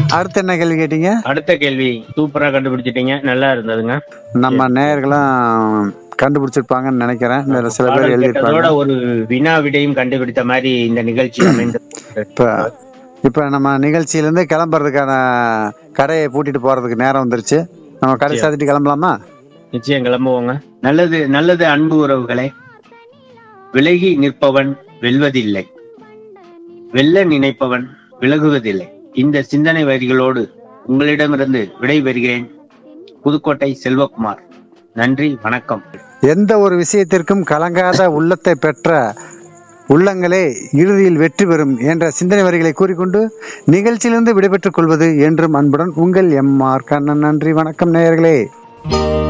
அடுத்து என்ன கேள்வி கேட்டீங்க அடுத்த கேள்வி சூப்பரா கண்டுபிடிச்சிட்டீங்க நல்லா இருந்ததுங்க நம்ம நேயர்களும் கண்டுபிடிச்சிருப்பாங்கன்னு நினைக்கிறேன் இதுல சில பேர் பாடல் எழுதியிருப்பாங்க கேட்டதோட ஒரு வினா விடையும் கண்டுபிடித்த மாதிரி இந்த நிகழ்ச்சி அமைந்து இப்ப இப்ப நம்ம நிகழ்ச்சியிலிருந்து கிளம்புறதுக்கான கடையை பூட்டிட்டு போறதுக்கு நேரம் வந்துருச்சு நம்ம கடை சாத்திட்டு கிளம்பலாமா நிச்சயம் கிளம்புவோங்க நல்லது நல்லது அன்பு உறவுகளே விலகி நிற்பவன் வெல்வதில்லை வெல்ல நினைப்பவன் விலகுவதில்லை இந்த சிந்தனை வரிகளோடு உங்களிடமிருந்து விடை பெறுகிறேன் புதுக்கோட்டை செல்வகுமார் நன்றி வணக்கம் எந்த ஒரு விஷயத்திற்கும் கலங்காத உள்ளத்தை பெற்ற உள்ளங்களே இறுதியில் வெற்றி பெறும் என்ற சிந்தனை வரிகளை கூறிக்கொண்டு நிகழ்ச்சியிலிருந்து விடைபெற்றுக் கொள்வது என்றும் அன்புடன் உங்கள் எம் ஆர் கண்ணன் நன்றி வணக்கம் நேயர்களே